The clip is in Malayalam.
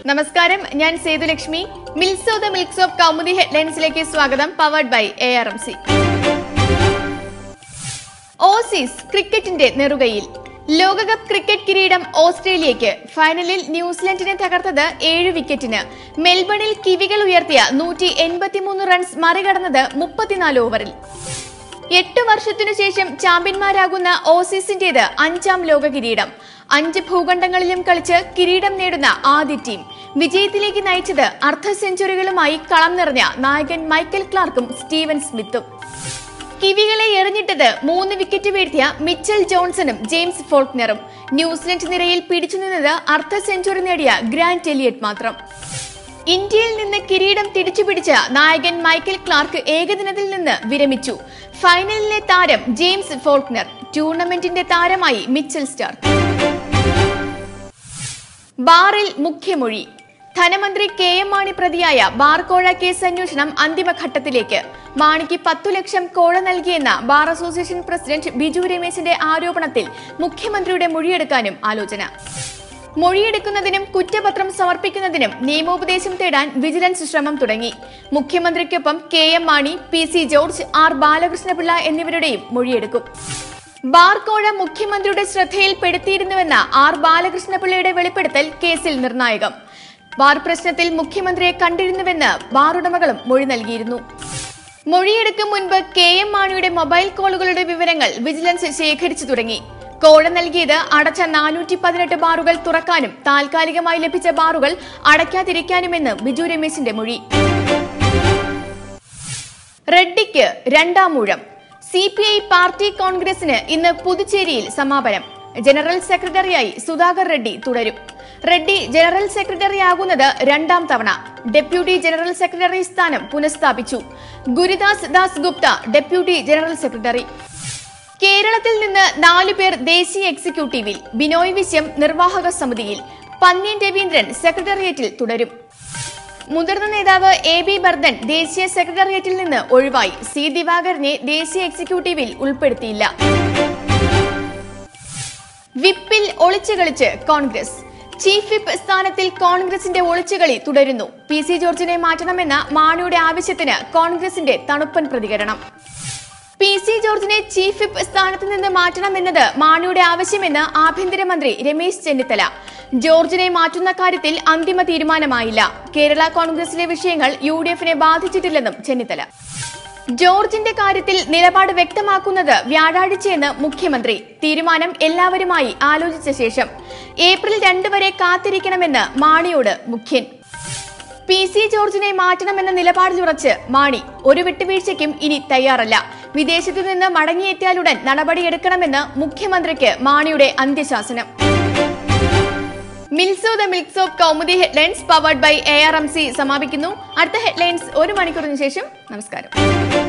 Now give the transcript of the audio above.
നമസ്കാരം ഞാൻ സേതുലക്ഷ്മി മിൽസോ ദ മിൽക്സ് ഓഫ് കൗമുദി ഹെഡ്ലൈൻസിലേക്ക് സ്വാഗതം powered by A R M C Aussies ക്രിക്കറ്റിന്റെ നെറുകയിൽ ലോകകപ്പ് ക്രിക്കറ്റ് കിരീടം ഓസ്ട്രേലിയയ്ക്ക് ഫൈനലിൽ ന്യൂസിലൻഡിനെ തകർത്തത് ഏഴ് വിക്കറ്റിന് മെൽബണിൽ കിവികൾ ഉയർത്തിയ നൂറ്റി എൺപത്തിമൂന്ന് റൺസ് മറികടന്നത് മുപ്പത്തിനാല് ഓവറിൽ എട്ട് വർഷത്തിനു ശേഷം ചാമ്പ്യന്മാരാകുന്ന ഓസീസിന്റേത് അഞ്ചാം ലോക കിരീടം അഞ്ച് ഭൂഖണ്ഡങ്ങളിലും കളിച്ച് കിരീടം നേടുന്ന ആദ്യ ടീം വിജയത്തിലേക്ക് നയിച്ചത് അർദ്ധ സെഞ്ചുറികളുമായി കളം നിറഞ്ഞ നായകൻ മൈക്കൽ ക്ലാർക്കും സ്റ്റീവൻ സ്മിത്തും കിവികളെ എറിഞ്ഞിട്ടത് മൂന്ന് വിക്കറ്റ് വീഴ്ത്തിയ മിച്ചൽ ജോൺസണും ജെയിംസ് ഫോൾക്നറും ന്യൂസിലൻഡ് നിരയിൽ പിടിച്ചു നിന്നത് അർദ്ധ സെഞ്ചുറി നേടിയ ഗ്രാൻഡ് എലിയറ്റ് മാത്രം ഇന്ത്യയിൽ നിന്ന് കിരീടം തിരിച്ചുപിടിച്ച നായകൻ മൈക്കൽ ക്ലാർക്ക് ഏകദിനത്തിൽ നിന്ന് വിരമിച്ചു ഫൈനലിലെ താരം ജെയിംസ് ഫോൾക്നർ ടൂർണമെന്റിന്റെ താരമായി മിച്ചൽ സ്റ്റാർക്ക് ബാറിൽ മുഖ്യമൊഴി ധനമന്ത്രി കെ എം മാണി പ്രതിയായ ബാർ കോഴ കേസ് അന്വേഷണം അന്തിമഘട്ടത്തിലേക്ക് മാണിക്ക് പത്തു ലക്ഷം കോഴ നൽകിയെന്ന ബാർ അസോസിയേഷൻ പ്രസിഡന്റ് ബിജു രമേശിന്റെ ആരോപണത്തിൽ മുഖ്യമന്ത്രിയുടെ മൊഴിയെടുക്കാനും ആലോചന മൊഴിയെടുക്കുന്നതിനും കുറ്റപത്രം സമർപ്പിക്കുന്നതിനും നിയമോപദേശം തേടാൻ വിജിലൻസ് ശ്രമം തുടങ്ങി മുഖ്യമന്ത്രിക്കൊപ്പം K M Mani P C George R Balakrishna Pillai എന്നിവരുടെയും മൊഴിയെടുക്കും ബാർ കോഴ മുഖ്യമന്ത്രിയുടെ ശ്രദ്ധയിൽപ്പെടുത്തിയിരുന്നുവെന്ന ആർ ബാലകൃഷ്ണപിള്ളയുടെ വെളിപ്പെടുത്തൽ കേസിൽ നിർണായകം ബാർ പ്രശ്നത്തിൽ മുഖ്യമന്ത്രിയെ കണ്ടിരുന്നുവെന്ന് ബാർ ഉടമകളും മൊഴി നൽകിയിരുന്നു മൊഴിയെടുക്കും മുൻപ് കെ എം മാണിയുടെ മൊബൈൽ കോളുകളുടെ വിവരങ്ങൾ വിജിലൻസ് ശേഖരിച്ചു തുടങ്ങി കോഴ നൽകിയത് അടച്ച നാനൂറ്റി പതിനെട്ട് ബാറുകൾ തുറക്കാനും താൽക്കാലികമായി ലഭിച്ച ബാറുകൾ അടയ്ക്കാതിരിക്കാനുമെന്ന് ബിജു രമേശിന്റെ മൊഴി റെഡ്ഡിക്ക് രണ്ടാം ഊഴം സി പി ഐ പാർട്ടി കോൺഗ്രസിന് ഇന്ന് പുതുച്ചേരിയിൽ സമാപനം ജനറൽ സെക്രട്ടറിയായി സുധാകർ റെഡ്ഡി തുടരും റെഡ്ഡി ജനറൽ സെക്രട്ടറി ആകുന്നത് രണ്ടാം തവണ ഡെപ്യൂട്ടി ജനറൽ സെക്രട്ടറി സ്ഥാനം പുനഃസ്ഥാപിച്ചു Gurudas Das Gupta deputy general secretary കേരളത്തിൽ നിന്ന് നാലു പേർ ദേശീയ എക്സിക്യൂട്ടീവിൽ ബിനോയ് വിശ്യം നിർവാഹക സമിതിയിൽ പന്ന്യൻ രവീന്ദ്രൻ സെക്രട്ടേറിയറ്റിൽ തുടരും മുതിർന്ന നേതാവ് എ ബി ബർദൻ ദേശീയ സെക്രട്ടേറിയറ്റിൽ നിന്ന് ഒഴിവായി സി ദിവാകരനെ ദേശീയ എക്സിക്യൂട്ടീവിൽ ഉൾപ്പെടുത്തിയില്ല വിപ്പിൽ ഒളിച്ചുകളിച്ച് കോൺഗ്രസ് ചീഫ് വിപ്പ് സ്ഥാനത്തിൽ കോൺഗ്രസിന്റെ ഒളിച്ചുകളി തുടരുന്നു പി സി ജോർജിനെ മാറ്റണമെന്ന മാണിയുടെ ആവശ്യത്തിന് കോൺഗ്രസിന്റെ തണുപ്പൻ പ്രതികരണം പി സി ജോർജിനെ ചീഫ് വിപ്പ് സ്ഥാനത്ത് നിന്ന് മാറ്റണമെന്നത് മാണിയുടെ ആവശ്യമെന്ന് ആഭ്യന്തരമന്ത്രി രമേശ് ചെന്നിത്തല ജോർജിനെ മാറ്റുന്ന കാര്യത്തിൽ അന്തിമ തീരുമാനമായില്ല കേരള കോൺഗ്രസിലെ വിഷയങ്ങൾ യു ഡി എഫിനെ ബാധിച്ചിട്ടില്ലെന്നും ചെന്നിത്തല ജോർജിന്റെ കാര്യത്തിൽ നിലപാട് വ്യക്തമാക്കുന്നത് വ്യാഴാഴ്ചയെന്ന് മുഖ്യമന്ത്രി തീരുമാനം എല്ലാവരുമായി ആലോചിച്ച ശേഷം ഏപ്രിൽ രണ്ട് വരെ കാത്തിരിക്കണമെന്ന് മാണിയോട് മുഖ്യൻ പി സി ജോർജിനെ മാറ്റണമെന്ന നിലപാടിലുറച്ച് മാണി ഒരു വിട്ടുവീഴ്ചയ്ക്കും ഇനി തയ്യാറല്ല വിദേശത്തു നിന്ന് മടങ്ങിയെത്തിയാലുടൻ നടപടിയെടുക്കണമെന്ന് മുഖ്യമന്ത്രിക്ക് മാണിയുടെ അന്ത്യശാസനം മിൽസോ the milks of Kaumudi headlines powered by A R M C സമാപിക്കുന്നു അടുത്ത ഹെഡ്ലൈൻസ് ഒരു മണിക്കൂറിന് ശേഷം നമസ്കാരം